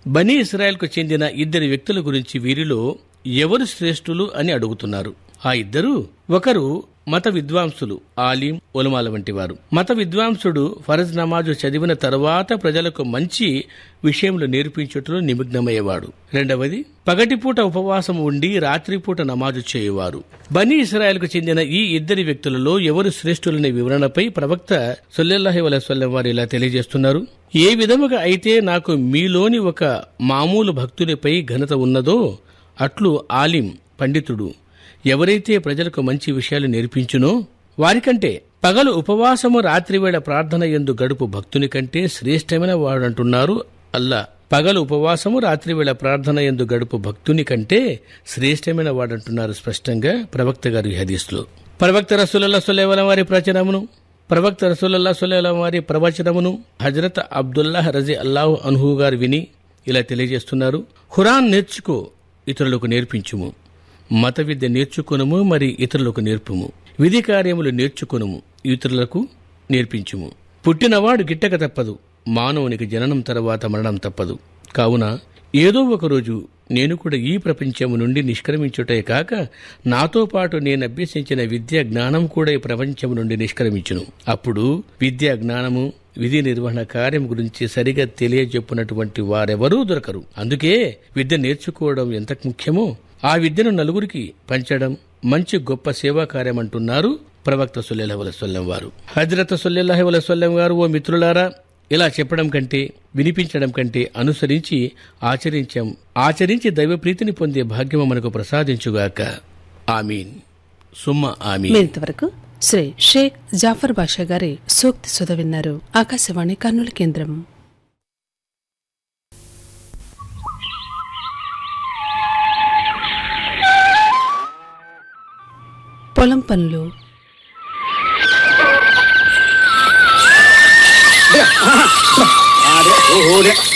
బనీ ఇస్రాయల్కు చెందిన ఇద్దరు వ్యక్తుల గురించి వీరిలో ఎవరు శ్రేష్ఠులు అని అడుగుతున్నారు ఆ ఇద్దరు ఒకరు మత విద్వాంసులు ఆలీం ఒలమాల వంటి వారు మత విద్వాంసుడు ఫరజ్ నమాజు చదివిన తర్వాత ప్రజలకు మంచి విషయములు నేర్పించుటలో నిమగ్నమయ్యేవాడు రెండవది పగటిపూట ఉపవాసం ఉండి రాత్రిపూట నమాజు చేయువారు బనీ ఇస్రాయల్కు చెందిన ఈ ఇద్దరి వ్యక్తులలో ఎవరు శ్రేష్ఠులనే వివరణపై ప్రవక్త సొల్లెల్లాహి వలసల్లం వారు ఇలా తెలియజేస్తున్నారు ఏ విధముగా అయితే నాకు మీలోని ఒక మామూలు భక్తునిపై ఘనత ఉన్నదో అట్లు ఆలిం పండితుడు ఎవరైతే ప్రజలకు మంచి విషయాలు నేర్పించునో వారికంటే పగలు ఉపవాసము రాత్రివేళ ప్రార్థన ఎందు గడుపు భక్తుని కంటే శ్రేష్టమైన వాడంటున్నారు అల్లా పగలు ఉపవాసము రాత్రివేళ ప్రార్థన ఎందు గడుపు భక్తుని కంటే శ్రేష్టమైన వాడంటున్నారు స్పష్టంగా ప్రవక్త గారు ఈ హదీస్లో ప్రవక్త రసూలల్లా సుల్లేవలం వారి ప్రచనమును ప్రవక్త రసూలల్లా సుల్లేవలం వారి ప్రవచనమును హజరత్ అబ్దుల్లాహ్ రజీ అల్లాహ్ అన్హు గారు విని ఇలా తెలియజేస్తున్నారు ఖురాన్ నేర్చుకో ఇతరులకు నేర్పించుము మత విద్య నేర్చుకొనుము మరి ఇతరులకు నేర్పుము విధి కార్యములు నేర్చుకొనుము ఇతరులకు నేర్పించుము పుట్టినవాడు గిట్టక తప్పదు మానవునికి జననం తర్వాత మరణం తప్పదు కావున ఏదో ఒక రోజు నేను కూడా ఈ ప్రపంచము నుండి నిష్క్రమించుటే కాక నాతో పాటు నేను అభ్యసించిన విద్యా జ్ఞానం కూడా ఈ ప్రపంచం నుండి నిష్క్రమించును అప్పుడు విద్యా జ్ఞానము విధి నిర్వహణ కార్యం గురించి సరిగా తెలియజెప్పునటువంటి వారెవరూ దొరకరు అందుకే విద్య నేర్చుకోవడం ఎంత ముఖ్యమో ఆ విద్యను నలుగురికి పంచడం మంచి గొప్ప సేవా కార్యం అంటున్నారు ప్రవక్త సుల్లేహ వలసల్లం వారు హజరత్ సుల్లేహ వలసల్లం గారు ఓ మిత్రులారా ఇలా చెప్పడం కంటే వినిపించడం కంటే అనుసరించి ఆచరించాం ఆచరించి దైవ ప్రీతిని పొందే భాగ్యము మనకు ప్రసాదించుగాక ఆమీన్ సుమ్మ ఆమీన్ మీరింతవరకు శ్రీ షేక్ జాఫర్ బాషా గారి సూక్తి సుధ విన్నారు ఆకాశవాణి కర్నూలు కేంద్రం పొలం పనులు ఓహో